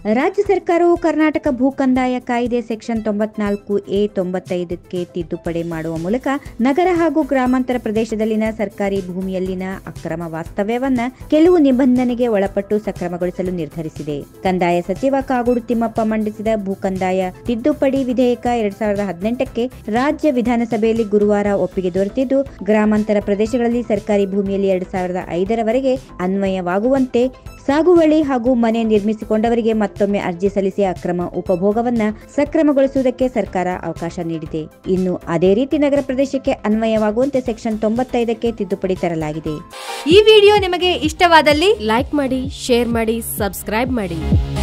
ರಾಜ್ಯ ಸರ್ಕಾರವು ಕರ್ನಾಟಕ ಭೂ ಕಂದಾಯ ಕಾಯ್ದೆ ಸೆಕ್ಷನ್ ತೊಂಬತ್ನಾಲ್ಕು ಎ ತೊಂಬತ್ತೈದಕ್ಕೆ ತಿದ್ದುಪಡಿ ಮಾಡುವ ಮೂಲಕ ನಗರ ಹಾಗೂ ಗ್ರಾಮಾಂತರ ಪ್ರದೇಶದಲ್ಲಿನ ಸರ್ಕಾರಿ ಭೂಮಿಯಲ್ಲಿನ ಅಕ್ರಮ ವಾಸ್ತವ್ಯವನ್ನ ಕೆಲವು ನಿಬಂಧನೆಗೆ ಒಳಪಟ್ಟು ಸಕ್ರಮಗೊಳಿಸಲು ನಿರ್ಧರಿಸಿದೆ ಕಂದಾಯ ಸಚಿವ ಕಾಗೋಡು ತಿಮ್ಮಪ್ಪ ಮಂಡಿಸಿದ ಭೂ ಕಂದಾಯ ತಿದ್ದುಪಡಿ ವಿಧೇಯಕ ಎರಡ್ ಸಾವಿರದ ಹದಿನೆಂಟಕ್ಕೆ ರಾಜ್ಯ ವಿಧಾನಸಭೆಯಲ್ಲಿ ಗುರುವಾರ ಒಪ್ಪಿಗೆ ದೊರೆತಿದ್ದು ಗ್ರಾಮಾಂತರ ಪ್ರದೇಶಗಳಲ್ಲಿ ಸರ್ಕಾರಿ ಭೂಮಿಯಲ್ಲಿ ಎರಡ್ ಸಾವಿರದ ಐದರವರೆಗೆ ಅನ್ವಯವಾಗುವಂತೆ ಸಾಗುವಳಿ ಹಾಗೂ ಮನೆ ನಿರ್ಮಿಸಿಕೊಂಡವರಿಗೆ ಮತ್ತೊಮ್ಮೆ ಅರ್ಜಿ ಸಲ್ಲಿಸಿ ಅಕ್ರಮ ಉಪಭೋಗವನ್ನ ಸಕ್ರಮಗೊಳಿಸುವುದಕ್ಕೆ ಸರ್ಕಾರ ಅವಕಾಶ ನೀಡಿದೆ ಇನ್ನು ಅದೇ ರೀತಿ ನಗರ ಪ್ರದೇಶಕ್ಕೆ ಅನ್ವಯವಾಗುವಂತೆ ಸೆಕ್ಷನ್ ತೊಂಬತ್ತೈದಕ್ಕೆ ತಿದ್ದುಪಡಿ ತರಲಾಗಿದೆ ಈ ವಿಡಿಯೋ ನಿಮಗೆ ಇಷ್ಟವಾದಲ್ಲಿ ಲೈಕ್ ಮಾಡಿ ಶೇರ್ ಮಾಡಿ ಸಬ್ಸ್ಕ್ರೈಬ್ ಮಾಡಿ